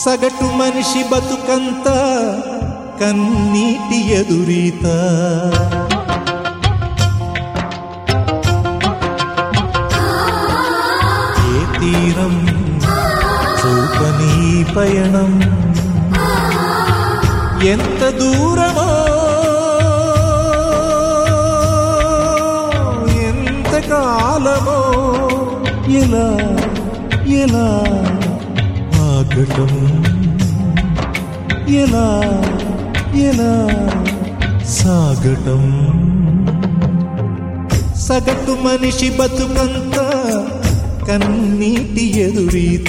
సగటు మనిషి బతుకంత కన్నీటి ఎదురీత ఏ తీరం చూపని ఈ పయనం ఎంత దూరమో ఎంత కాలమో ఎలా ఎలా ఆగటం ఎలా ఎలా సాగటం సగటు మనిషి బతుకంత కన్నీటి ఎదురీత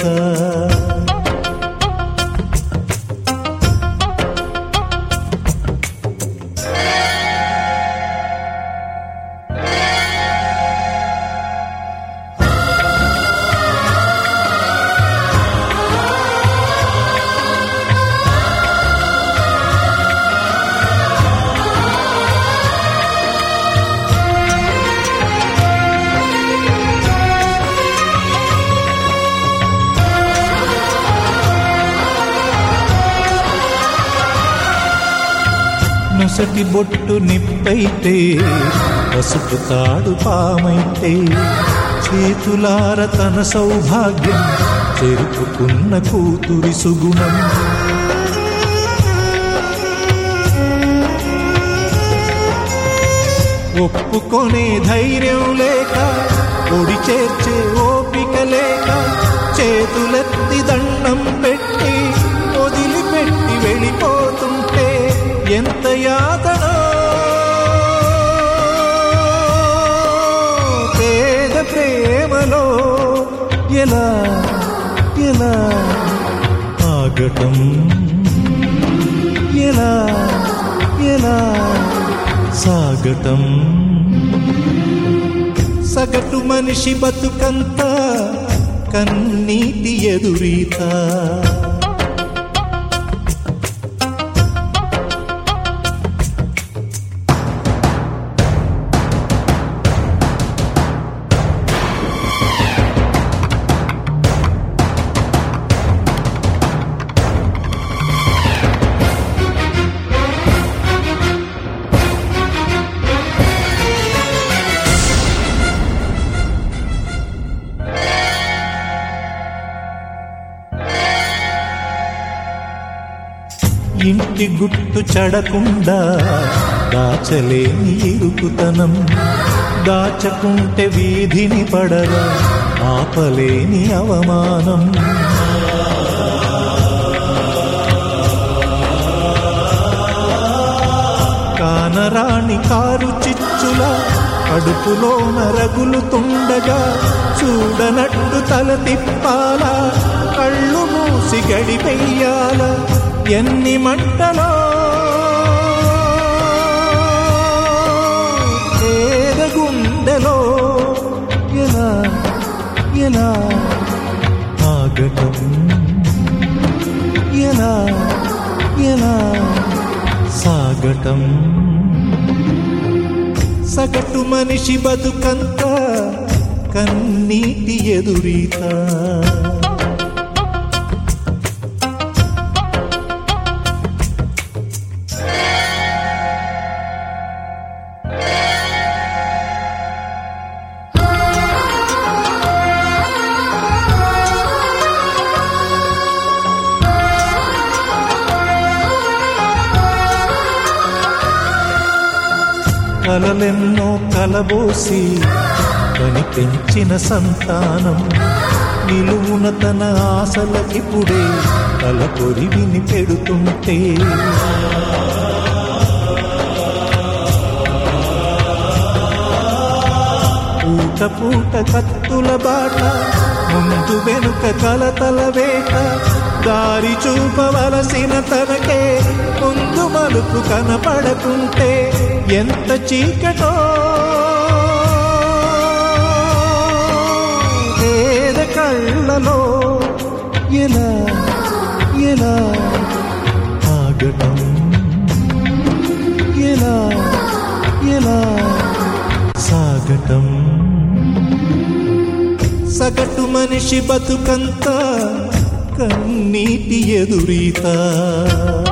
నొసటి బొట్టు నిప్పైతే పసుపు తాడు పామైతే చేతులార తన సౌభాగ్యం చెరుపుకున్న కూతురి సుగుణం ఒప్పుకొనే ధైర్యం లేక ఒడి చేర్చే ఓపిక లేక చేతులెత్తి దండం పెట్టి వదిలిపెట్టి వెళ్ళిపోతుంటే ఎంత యాతనో పేద ప్రేమలో ఎలా ఎలా ఆగటం ఎలా ఎలా సాగటం సగటు మనిషి బతుకంత కన్నీటి ఎదురీత ఇంటి గుట్టు చెడకుండా దాచలేని ఇరుకుతనం దాచకుంటే వీధిని పడగా ఆపలేని అవమానం కానరాణి కారు చిచ్చుల కడుపులో నరగులు తుండగా చూడనట్టు తల తిప్పాల కళ్ళు మూసి గడిపెయ్యాల ఎన్ని మంటలో పేద గుండెలో ఎలా ఎలా ఆగటం ఎలా ఎలా సాగటం సగటు మనిషి బతుకంత కన్నీటి ఎదురీత కలలెన్నో కలబోసి కని పెంచిన సంతానం నిలువున తన ఆశలకిప్పుడే తల కొరివిని పెడుతుంటే పూట పూట కత్తుల బాట ముందు వెనుక కలతల వేట దారి చూపవలసిన తనకే ముందు మలుపు కనపడకుంటే ఎంత చీకటో పేద కళ్ళలో ఎలా ఎలా ఆగటం ఎలా ఎలా సాగటం సగటు మనిషి బతుకంత కన్నీటి ఎదురీత